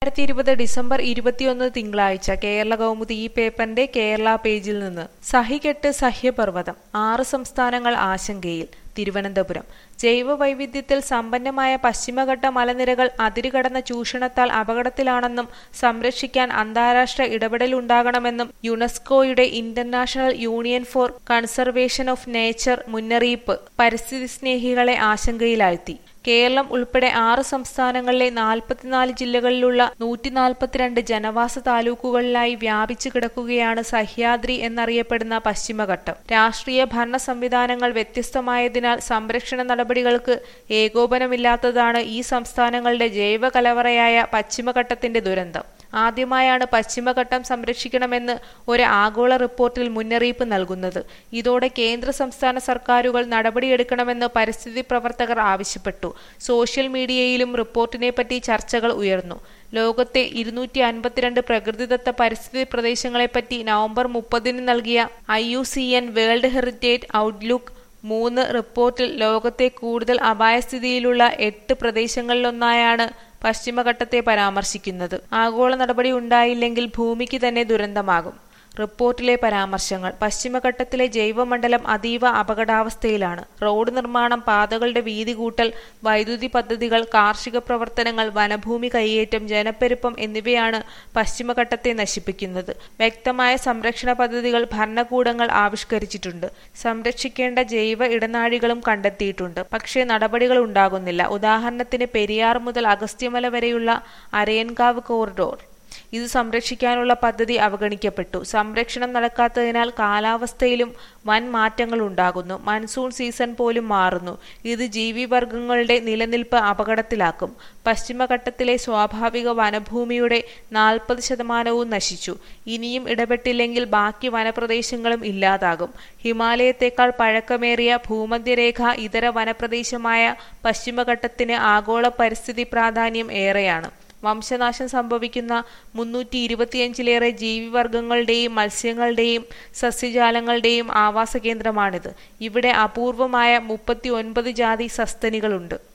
രണ്ടായിരത്തി ഇരുപത് ഡിസംബർ ഇരുപത്തിയൊന്ന് തിങ്കളാഴ്ച കേരള കൗമുദി ഈ പേപ്പറിന്റെ കേരള പേജിൽ നിന്ന് സഹികെട്ട് സഹ്യപർവ്വതം ആറ് സംസ്ഥാനങ്ങൾ ആശങ്കയിൽ തിരുവനന്തപുരം ജൈവ വൈവിധ്യത്തിൽ സമ്പന്നമായ പശ്ചിമഘട്ട മലനിരകൾ അതിരുകടന്ന ചൂഷണത്താൽ അപകടത്തിലാണെന്നും സംരക്ഷിക്കാൻ അന്താരാഷ്ട്ര ഇടപെടലുണ്ടാകണമെന്നും യുനെസ്കോയുടെ international union for conservation of nature മുന്നറിയിപ്പ് പരിസ്ഥിതി സ്നേഹികളെ ആശങ്കയിലാഴ്ത്തി കേരളം ഉൾപ്പെടെ ആറ് സംസ്ഥാനങ്ങളിലെ നാൽപ്പത്തിനാല് ജില്ലകളിലുള്ള നൂറ്റി നാൽപ്പത്തിരണ്ട് ജനവാസ താലൂക്കുകളിലായി വ്യാപിച്ചു കിടക്കുകയാണ് സഹ്യാദ്രി എന്നറിയപ്പെടുന്ന പശ്ചിമഘട്ടം രാഷ്ട്രീയ ഭരണ സംവിധാനങ്ങൾ വ്യത്യസ്തമായതിനാൽ സംരക്ഷണ നടപടികൾക്ക് ഏകോപനമില്ലാത്തതാണ് ഈ സംസ്ഥാനങ്ങളുടെ ജൈവ കലവറയായ പശ്ചിമഘട്ടത്തിന്റെ ദുരന്തം ആദ്യമായാണ് പശ്ചിമഘട്ടം സംരക്ഷിക്കണമെന്ന് ഒരു ആഗോള റിപ്പോർട്ടിൽ മുന്നറിയിപ്പ് നൽകുന്നത് ഇതോടെ കേന്ദ്ര സംസ്ഥാന സർക്കാരുകൾ നടപടിയെടുക്കണമെന്ന് പരിസ്ഥിതി പ്രവർത്തകർ ആവശ്യപ്പെട്ടു സോഷ്യൽ മീഡിയയിലും റിപ്പോർട്ടിനെപ്പറ്റി ചർച്ചകൾ ഉയർന്നു ലോകത്തെ ഇരുന്നൂറ്റി അൻപത്തിരണ്ട് പ്രകൃതിദത്ത പരിസ്ഥിതി പ്രദേശങ്ങളെപ്പറ്റി നവംബർ മുപ്പതിന് നൽകിയ I U C N world heritage outlook മൂന്ന് റിപ്പോർട്ടിൽ ലോകത്തെ കൂടുതൽ അപായസ്ഥിതിയിലുള്ള എട്ട് പ്രദേശങ്ങളിലൊന്നായാണ് പശ്ചിമഘട്ടത്തെ പരാമർശിക്കുന്നത് ആഗോള നടപടി ഉണ്ടായില്ലെങ്കിൽ ഭൂമിക്ക് തന്നെ ദുരന്തമാകും റിപ്പോർട്ടിലെ പരാമർശങ്ങൾ പശ്ചിമഘട്ടത്തിലെ ജൈവമണ്ഡലം അതീവ അപകടാവസ്ഥയിലാണ് റോഡ് നിർമ്മാണം പാതകളുടെ വീതി കൂട്ടൽ വൈദ്യുതി പദ്ധതികൾ കാർഷിക പ്രവർത്തനങ്ങൾ വനഭൂമി കൈയേറ്റം ജനപ്പെരുപ്പം എന്നിവയാണ് പശ്ചിമഘട്ടത്തെ നശിപ്പിക്കുന്നത് വ്യക്തമായ സംരക്ഷണ പദ്ധതികൾ ഭരണകൂടങ്ങൾ ആവിഷ്കരിച്ചിട്ടുണ്ട് സംരക്ഷിക്കേണ്ട ജൈവ ഇടനാഴികളും കണ്ടെത്തിയിട്ടുണ്ട് പക്ഷേ നടപടികൾ ഉണ്ടാകുന്നില്ല ഉദാഹരണത്തിന് പെരിയാർ മുതൽ അഗസ്ത്യമല വരെയുള്ള അരയൻകാവ് കോറിഡോർ ഇത് സംരക്ഷിക്കാനുള്ള പദ്ധതി അവഗണിക്കപ്പെട്ടു സംരക്ഷണം നടക്കാത്തതിനാൽ കാലാവസ്ഥയിലും വൻ മാറ്റങ്ങൾ ഉണ്ടാകുന്നു മൺസൂൺ സീസൺ പോലും മാറുന്നു ഇത് ജീവിവർഗങ്ങളുടെ നിലനിൽപ്പ് അപകടത്തിലാക്കും പശ്ചിമഘട്ടത്തിലെ സ്വാഭാവിക വനഭൂമിയുടെ നാൽപ്പത് ശതമാനവും നശിച്ചു ഇനിയും ഇടപെട്ടില്ലെങ്കിൽ ബാക്കി വനപ്രദേശങ്ങളും ഇല്ലാതാകും ഹിമാലയത്തേക്കാൾ പഴക്കമേറിയ ഭൂമധ്യരേഖ ഇതര വനപ്രദേശമായ പശ്ചിമഘട്ടത്തിന് ആഗോള പരിസ്ഥിതി പ്രാധാന്യം ഏറെയാണ് വംശനാശം സംഭവിക്കുന്ന മുന്നൂറ്റി ഇരുപത്തിയഞ്ചിലേറെ ജീവിവർഗങ്ങളുടെയും മത്സ്യങ്ങളുടെയും സസ്യജാലങ്ങളുടെയും ആവാസ കേന്ദ്രമാണിത് ഇവിടെ അപൂർവമായ മുപ്പത്തി ഒൻപത് ജാതി സസ്തനികളുണ്ട്